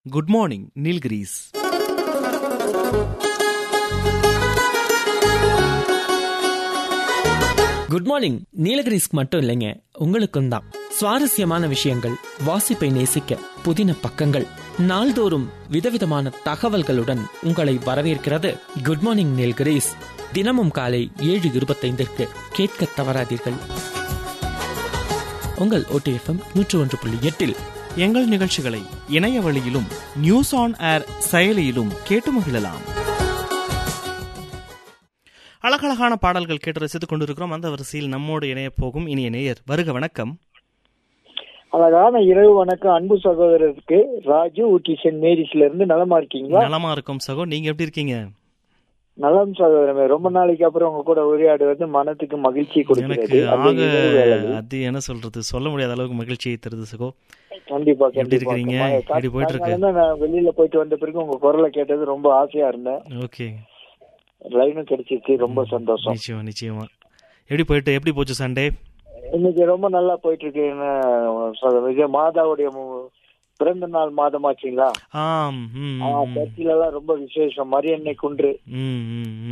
Good morning Nilgiris good morning நீலகிரிஸ்க் மட்டும் இல்லைங்க உங்களுக்கும் தான் சுவாரஸ்யமான விஷயங்கள் வாசிப்பை நேசிக்க புதின பக்கங்கள் நாள்தோறும் விதவிதமான தகவல்களுடன் உங்களை வரவேற்கிறது குட் மார்னிங் நீலகிரிஸ் தினமும் காலை ஏழு இருபத்தைந்திற்கு கேட்க தவறாதீர்கள் உங்கள் ஓடிஎஃப்எம் நூற்று ஒன்று புள்ளி எட்டில் எங்கள் நிகழ்ச்சிகளை இணைய வழியிலும் நியூஸ் ஆன் ஏர் செயலியிலும் கேட்டு மகிழலாம் அழகழகான பாடல்கள் கேட்டு ரசித்துக் கொண்டிருக்கிறோம் அந்த வரிசையில் நம்மோடு இணைய போகும் இனிய நேயர் வருக வணக்கம் அழகான இரவு வணக்கம் அன்பு சகோதரருக்கு ராஜு ஊட்டி சென்ட் மேரிஸ்ல இருந்து நலமா இருக்கீங்களா நலமா இருக்கும் சகோ நீங்க எப்படி இருக்கீங்க நலம் சகோதரமே ரொம்ப நாளைக்கு அப்புறம் உங்க கூட உரையாடுவது மனத்துக்கு மகிழ்ச்சி எனக்கு கொடுக்கிறது ஆக அது இரவு வேளையில். அது என்ன சொல்றது சொல்ல முடியாத அளவுக்கு மகிழ்ச்சியை தருது சகோ கண்டிப்பா எப்படி கண்டிப்பா இருக்கிறீங்க? மழை எப்படி போயிட்டு இருக்கு? காத்தால நான் வெளியில போயிட்டு வந்த பிறகு உங்க குரலை கேட்டது ரொம்ப ஆசையா இருந்தேன் ஓகே லைனும் கிடைச்சிச்சு ரொம்ப சந்தோஷம் நிச்சயமா நிச்சயமா எப்படி போயிட்டு எப்படி போச்சு சண்டே இன்னைக்கு ரொம்ப நல்லா போயிட்டு இருக்கு என்ன சகோதரர், இது மாதாவுடைய மு- பிறந்த நாள் மாதமாச்சுங்களா ஆம் ம், ஆ, ம், சர்ச்சில எல்லாம் ரொம்ப விசேஷம் மரியன்னை குன்று ம், ம், ம்.